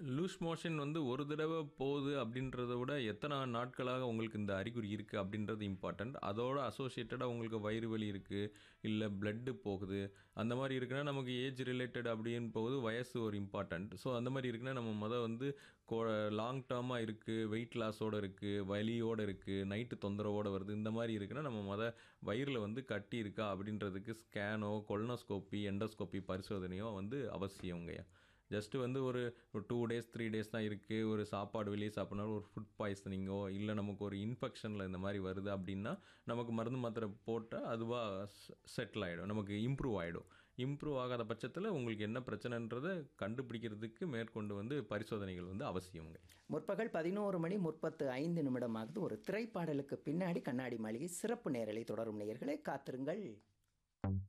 loose motion வந்து ஒரு தடவை போகுது அப்படின்றத விட எத்தனை நாட்களாக உங்களுக்கு இந்த அறிகுறி இருக்குது அப்படின்றது இம்பார்ட்டண்ட் அதோட அசோசியேட்டடாக உங்களுக்கு வயிறு வலி இருக்குது இல்லை பிளட்டு போகுது அந்த மாதிரி இருக்குன்னா நமக்கு ஏஜ் ரிலேட்டட் அப்படின்னு போகுது வயசு ஒரு இம்பார்ட்டண்ட் ஸோ அந்த மாதிரி இருக்குன்னா நம்ம மொதல் வந்து லாங் டேர்மாக இருக்குது வெயிட் லாஸோடு இருக்குது வலியோடு இருக்குது நைட்டு தொந்தரவோடு வருது இந்த மாதிரி இருக்குன்னா நம்ம மொதல் வயிறில் வந்து கட்டி இருக்கா அப்படின்றதுக்கு ஸ்கேனோ கொல்னோஸ்கோப்பி எண்டோஸ்கோப்பி பரிசோதனையோ வந்து அவசியங்கய்யா ஜஸ்ட்டு வந்து ஒரு டூ டேஸ் த்ரீ டேஸ் தான் இருக்குது ஒரு சாப்பாடு வெளியே சாப்பிட்னாலும் ஒரு ஃபுட் பாய்சனிங்கோ இல்லை நமக்கு ஒரு இன்ஃபெக்ஷனில் இந்த மாதிரி வருது அப்படின்னா நமக்கு மருந்து மாத்திரை போட்டால் அதுவாக செட்டில் ஆகிடும் நமக்கு இம்ப்ரூவ் ஆகிடும் இம்ப்ரூவ் ஆகாத பட்சத்தில் உங்களுக்கு என்ன பிரச்சனைன்றதை கண்டுபிடிக்கிறதுக்கு மேற்கொண்டு வந்து பரிசோதனைகள் வந்து அவசியங்க முற்பகல் பதினோரு மணி முப்பத்து ஐந்து நிமிடமாகுது ஒரு திரைப்பாடலுக்கு பின்னாடி கண்ணாடி மாளிகை சிறப்பு நேரலை தொடரும் நேயர்களே காத்திருங்கள்